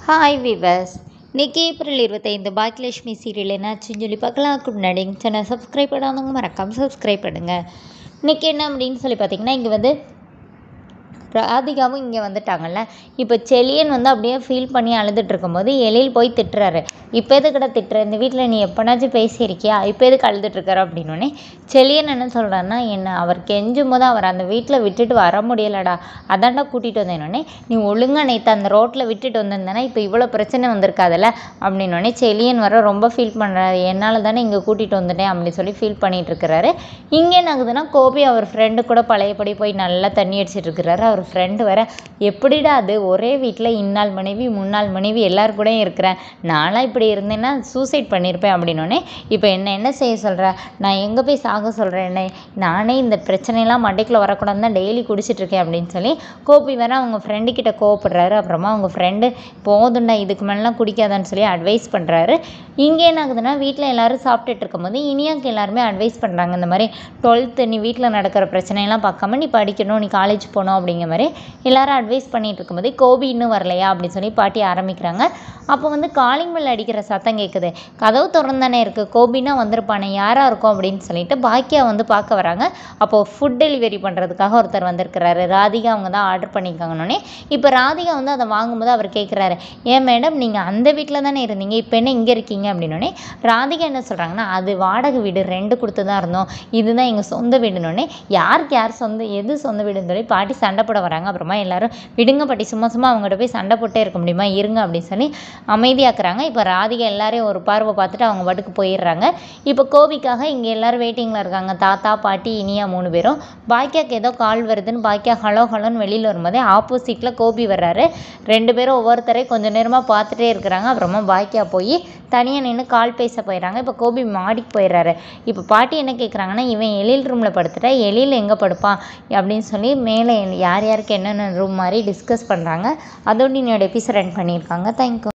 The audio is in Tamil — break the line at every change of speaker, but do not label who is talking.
ஹாய் விவர்ஸ் இன்னைக்கு ஏப்ரல் இருபத்தைந்து பாக்கியலட்சுமி சீரியல் என்னாச்சுன்னு சொல்லி பார்க்கலாம் அதுக்கு முன்னாடி எங்கள் சேனல் சப்ஸ்கிரைப் பண்ணாதவங்க மறக்காமல் சப்ஸ்கிரைப் பண்ணுங்கள் இன்றைக்கி என்ன அப்படின்னு சொல்லி பார்த்தீங்கன்னா இங்கே வந்து ராதிகாவும் இங்கே வந்துட்டாங்கல்ல இப்போ செலியன் வந்து அப்படியே ஃபீல் பண்ணி அழுதுட்டு இருக்கும்போது எழில் போய் திட்டுறாரு இப்போ எதுக்கடா திட்டுற இந்த வீட்டில் நீ எப்போனாச்சும் பேசியிருக்கியா இப்போ எதுக்கு அழுதுட்டு இருக்காரு அப்படின்னோடனே செலியன் என்ன சொல்கிறாருன்னா என்ன அவர் கெஞ்சும் போது அவர் அந்த வீட்டில் விட்டுட்டு வர முடியலடா அதான்டா கூட்டிகிட்டு வந்தேனோடனே நீ ஒழுங்காக நேற்று அந்த ரோட்டில் விட்டுட்டு வந்திருந்தேன்னா இப்போ இவ்வளோ பிரச்சனை வந்திருக்காதுல்ல அப்படின்னோடனே செலியன் வர ரொம்ப ஃபீல் பண்ணுறாரு என்னால் தானே இங்கே கூட்டிகிட்டு வந்துட்டேன் அப்படின்னு சொல்லி ஃபீல் பண்ணிட்டு இருக்கிறாரு இங்கே என்ன ஆகுதுன்னா கோபி அவர் ஃப்ரெண்டு கூட பழையபடி போய் நல்லா தண்ணி அடிச்சிட்டு இருக்கிறாரு அவர் ஃப்ரெண்டு வர எப்படிடா அது ஒரே வீட்டில் இன்னாள் மனைவி முன்னாள் மனைவி எல்லார் கூடயும் இருக்கிறேன் நான்லாம் இப்படி இருந்தேன்னா சூசைட் பண்ணியிருப்பேன் அப்படின்னோடனே இப்போ என்ன என்ன செய்ய சொல்கிற நான் எங்கே போய் சாக சொல்கிறேன் என்ன நானே இந்த பிரச்சனையெல்லாம் மண்டைக்குள்ளே வரக்கூடாதுன்னு தான் டெய்லி குடிச்சிட்ருக்கேன் அப்படின்னு சொல்லி கோபி வேற அவங்க ஃப்ரெண்டு கிட்ட கோவப்படுறாரு அப்புறமா அவங்க ஃப்ரெண்டு போதுண்டா இதுக்கு மேலாம் குடிக்காதான்னு சொல்லி அட்வைஸ் பண்ணுறாரு இங்கே என்ன ஆகுதுன்னா வீட்டில் எல்லாரும் சாப்பிட்டுட்டு இருக்கும்போது இனியாக்கு எல்லாருமே அட்வைஸ் பண்ணுறாங்க இந்த மாதிரி டுவெல்த்து நீ வீட்டில் நடக்கிற பிரச்சனையெல்லாம் பார்க்காம நீ படிக்கணும் நீ காலேஜ் போகணும் அப்படிங்கிற மாதிரி எல்லாரும் அட்வைஸ் பண்ணிட்டு இருக்கும்போது கோபி இன்னும் வரலையா அப்படின்னு சொல்லி பாட்டி ஆரம்பிக்கிறாங்க அப்போ வந்து காலிங் பெல் அடிக்கிற சத்தம் கேட்குது கதவு திறந்தானே இருக்குது கோபினா வந்திருப்பானே யாராக இருக்கும் அப்படின்னு சொல்லிட்டு பாக்கியா வந்து பார்க்க வராங்க அப்போது ஃபுட் டெலிவரி பண்ணுறதுக்காக ஒருத்தர் வந்திருக்கிறாரு ராதிகா அவங்க தான் ஆர்டர் பண்ணியிருக்காங்கன்னொன்னே இப்போ ராதிகா வந்து அதை வாங்கும்போது அவர் கேட்குறாரு ஏன் மேடம் நீங்கள் அந்த வீட்டில் தானே இருந்தீங்க இப்போ என்ன இங்கே இருக்கீங்க அப்படின்னோடனே ராதிகா என்ன சொல்கிறாங்கன்னா அது வாடகை வீடு ரெண்டு கொடுத்து தான் இருந்தோம் இதுதான் எங்கள் சொந்த வீடுனோடனே யாருக்கு யார் சொந்த எது சொந்த வீடுன்னு சொல்லி பாட்டி சண்டை போட வராங்க அப்புறமா எல்லாரும் விடுங்க பாட்டி சும்மா சும்மா அவங்ககிட்ட போய் சண்டை போட்டே இருக்க முடியுமா இருங்க அப்படின்னு சொல்லி அமைதியாக்குறாங்க இப்போ ராதிகா எல்லாரையும் ஒரு பார்வை பார்த்துட்டு அவங்க பாட்டுக்கு போயிடுறாங்க இப்போ கோபிக்காக இங்கே எல்லாரும் வெயிட்டிங்கில் இருக்காங்க தாத்தா பாட்டி இனியா மூணு பேரும் பாக்கியாக்கு ஏதோ கால் வருதுன்னு பாக்கியா ஹலோ ஹலோன்னு வெளியில் வரும்போதே ஆப்போசிட்டில் கோபி வர்றாரு ரெண்டு பேரும் ஒவ்வொருத்தரையும் கொஞ்சம் நேரமாக பார்த்துட்டே இருக்கிறாங்க அப்புறமா பாக்கியா போய் தனியாக நின்று கால் பேச போயிடுறாங்க இப்போ கோபி மாடிக்கு போயிடுறாரு இப்போ பாட்டி என்ன கேட்குறாங்கன்னா இவன் எழில் ரூமில் படுத்துட்டா எழில் எங்கே படுப்பான் அப்படின்னு சொல்லி மேலே யார் யாருக்கு என்னென்ன ரூம் மாதிரி டிஸ்கஸ் பண்ணுறாங்க அதோடு என்னோட எபிசோட் ரன் பண்ணியிருக்காங்க தேங்க்யூ